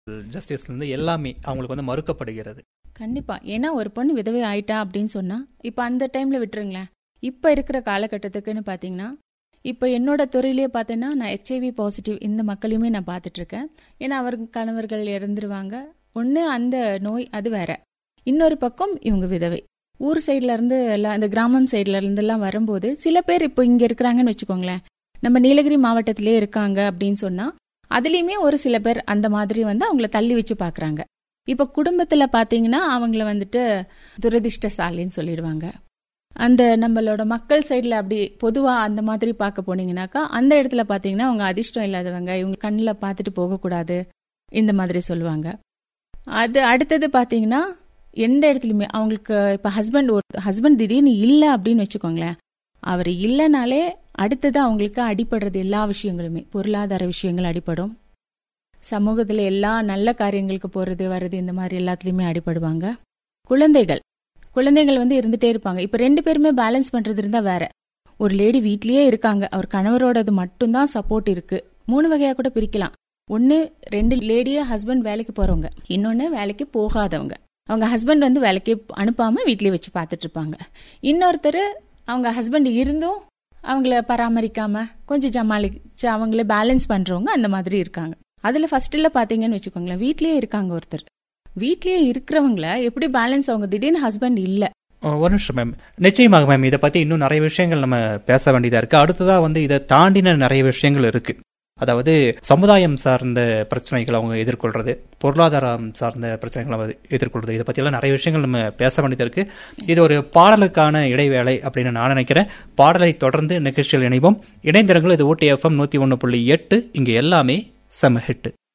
ஜஸ்டிஸ்லேருந்து எல்லாமே அவங்களுக்கு வந்து மறுக்கப்படுகிறது கண்டிப்பா ஏன்னா ஒரு பொண்ணு விதவை ஆயிட்டா அப்படின்னு சொன்னா இப்ப அந்த டைம்ல விட்டுருங்களேன் இப்ப இருக்கிற காலகட்டத்துக்குன்னு பாத்தீங்கன்னா இப்ப என்னோட துறையிலேயே பார்த்தேன்னா நான் ஹெச்ஐவி பாசிட்டிவ் இந்த மக்களையுமே நான் பார்த்துட்டு இருக்கேன் ஏன்னா அவர் கணவர்கள் இறந்துருவாங்க ஒன்று அந்த நோய் அது வேற இன்னொரு பக்கம் இவங்க விதவை ஊர் சைட்ல இருந்து எல்லாம் இந்த கிராமம் சைட்ல இருந்தெல்லாம் வரும்போது சில பேர் இப்போ இங்க இருக்கிறாங்கன்னு வச்சுக்கோங்களேன் நம்ம நீலகிரி மாவட்டத்திலே இருக்காங்க அப்படின்னு சொன்னா அதுலயுமே ஒரு சில பேர் அந்த மாதிரி வந்து அவங்கள தள்ளி வச்சு பாக்குறாங்க இப்ப குடும்பத்துல பாத்தீங்கன்னா அவங்கள வந்துட்டு துரதிர்ஷ்டசாலின்னு சொல்லிடுவாங்க அந்த நம்மளோட மக்கள் சைடுல அப்படி பொதுவா அந்த மாதிரி பார்க்க போனீங்கன்னாக்கா அந்த இடத்துல பாத்தீங்கன்னா அவங்க அதிர்ஷ்டம் இல்லாதவங்க இவங்க கண்ணில் பார்த்துட்டு போகக்கூடாது இந்த மாதிரி சொல்லுவாங்க அது அடுத்தது பாத்தீங்கன்னா எந்த இடத்துலையுமே அவங்களுக்கு இப்ப ஹஸ்பண்ட் ஒரு ஹஸ்பண்ட் திடீர்னு இல்லை அப்படின்னு வச்சுக்கோங்களேன் அவர் இல்லைனாலே அடுத்தது அவங்களுக்கு அடிபடுறது எல்லா விஷயங்களுமே பொருளாதார விஷயங்கள் அடிபடும் சமூகத்துல எல்லா நல்ல காரியங்களுக்கு போறது வர்றது இந்த மாதிரி எல்லாத்துலயுமே அடிபடுவாங்க குழந்தைகள் குழந்தைகள் வந்து இருந்துட்டே இருப்பாங்க இப்ப ரெண்டு பேருமே பேலன்ஸ் பண்றது இருந்தா வேற ஒரு லேடி வீட்லயே இருக்காங்க அவர் கணவரோடது மட்டும்தான் சப்போர்ட் இருக்கு மூணு வகையா கூட பிரிக்கலாம் ஒன்னு ரெண்டு லேடிய ஹஸ்பண்ட் வேலைக்கு போறவங்க இன்னொன்னு வேலைக்கு போகாதவங்க அவங்க ஹஸ்பண்ட் வந்து வேலைக்கு அனுப்பாம வீட்லயே வச்சு பார்த்துட்டு இருப்பாங்க இன்னொருத்தர் அவங்க ஹஸ்பண்ட் இருந்தும் அவங்கள பராமரிக்காம கொஞ்சம் ஜமாளிச்சு அவங்கள பேலன்ஸ் பண்றவங்க அந்த மாதிரி இருக்காங்க அதுல ஃபர்ஸ்ட்ல பாத்தீங்கன்னு வச்சுக்கோங்களேன் வீட்லயே இருக்காங்க ஒருத்தர் வீட்லயே இருக்கிறவங்கள எப்படி பேலன்ஸ் அவங்க திடீர்னு ஹஸ்பண்ட் இல்ல அஹ் ஒரு நிமிஷம் மேம் நிச்சயமாக மேம் இதை பத்தி இன்னும் நிறைய விஷயங்கள் நம்ம பேச வேண்டியதா இருக்கு அடுத்ததா வந்து இதை தாண்டின நிறைய விஷயங்கள் இருக்கு அதாவது சமுதாயம் சார்ந்த பிரச்சனைகள் அவங்க எதிர்கொள்றது பொருளாதாரம் சார்ந்த பிரச்சனைகளை அவங்க எதிர்கொள்றது இதை பற்றியெல்லாம் நிறைய விஷயங்கள் நம்ம பேச வேண்டியது இருக்கு இது ஒரு பாடலுக்கான இடைவேளை அப்படின்னு நான் நினைக்கிறேன் பாடலை தொடர்ந்து நிகழ்ச்சியில் இணைவோம் இணைந்திருங்கள் இது ஓடி எஃப்எம் நூற்றி ஒன்று புள்ளி எட்டு இங்கே எல்லாமே செம ஹிட்டு